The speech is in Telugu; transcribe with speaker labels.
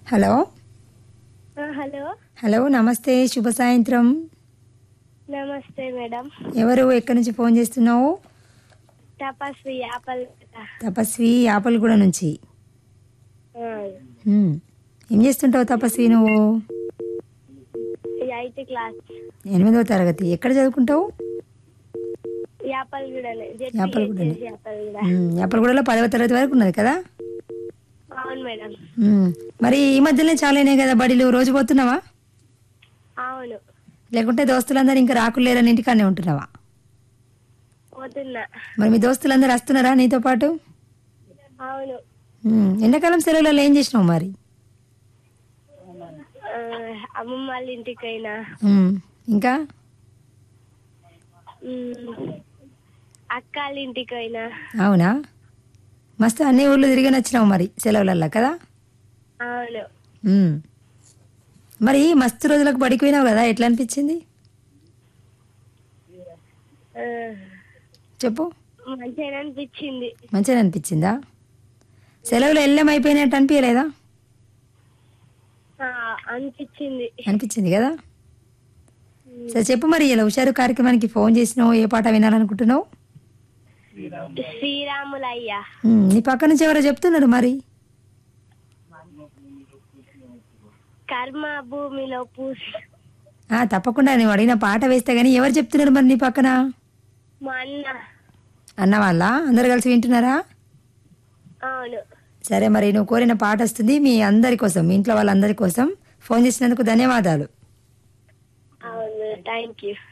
Speaker 1: హలో
Speaker 2: ఆ, హలో
Speaker 1: హలో నమస్తే శుభ సాయంత్రం
Speaker 2: నమస్తే మేడం
Speaker 1: ఎవరు ఎక్కడి నుంచి ఫోన్ చేస్తున్నావు
Speaker 2: తపస్వి యాపల్
Speaker 1: తపస్వి ఆపలగూడ నుంచి
Speaker 2: ఆ,
Speaker 1: హ్మ్. ఏం చేస్తుంటావు తపస్వి నువ్వు
Speaker 2: ఎయిత్ క్లాస్
Speaker 1: ఎనిమిదవ తరగతి ఎక్కడ చదువుకుంటావు
Speaker 2: యాపల్ గూడనే
Speaker 1: యాపల్గూడనే.
Speaker 2: యాపల్ గూడ
Speaker 1: హ్మ్. యాపలగూడలో పదవ తరగతి వరకు ఉన్నది కదా
Speaker 2: అవును మేడం
Speaker 1: హ్మ్. మరి ఈ మధ్యలోనే చాలైనాయి కదా బడిలు రోజు పోతున్నావా
Speaker 2: అవును
Speaker 1: లేకుంటే దోస్తులందరూ ఇంకా రాకులేరని ఇంటికానే ఉంటున్నావా
Speaker 2: పోతున్నా
Speaker 1: మరి మీ దోస్తులందరూ వస్తున్నారా నీతో పాటు
Speaker 2: అవును
Speaker 1: హ్మ్. ఎండాకాలం సెలవులలో ఏం చేసినావు మరి
Speaker 2: ఆ, అమ్మమ్మ వాళ్ళ ఇంటికి అయినా
Speaker 1: హ్మ్. ఇంకా
Speaker 2: అక్క వాళ్ళ ఇంటికి అయినా
Speaker 1: అవునా మస్తు అన్ని ఊర్లు తిరిగి వచ్చినావు మరి సెలవులల్లో కదా
Speaker 2: అవును
Speaker 1: హ్మ్. మరి మస్తు రోజులకు బడికి పోయినావు కదా ఎట్లా అనిపించింది
Speaker 2: ఆ,
Speaker 1: చెప్పు
Speaker 2: మంచిగా అనిపించింది
Speaker 1: మంచిగా అనిపించిందా సెలవులు ఎల్లం అయిపోయినట్టు అనిపించలేదా
Speaker 2: ఆ, అనిపించింది
Speaker 1: అనిపించింది కదా సరే చెప్పు మరి ఇలా హుషారు కార్యక్రమానికి ఫోన్ చేసినావు ఏ పాట వినాలనుకుంటున్నావు
Speaker 2: శ్రీరాములయ్య
Speaker 1: హ్మ్. నీ పక్క నుంచి ఎవరో చెప్తున్నారు మరి
Speaker 2: కర్మ భూమిలో పూసి
Speaker 1: ఆ, తప్పకుండా నువ్వు అడిగిన పాట వేస్తే గానీ ఎవరు చెప్తున్నారు మరి నీ పక్కన
Speaker 2: మా అన్న
Speaker 1: అన్న వాళ్ళ అందరు కలిసి వింటున్నారా
Speaker 2: అవును
Speaker 1: సరే మరి నువ్వు కోరిన పాట వస్తుంది మీ అందరి కోసం మీ ఇంట్లో వాళ్ళందరి కోసం ఫోన్ చేసినందుకు ధన్యవాదాలు
Speaker 2: అవును థ్యాంక్ యూ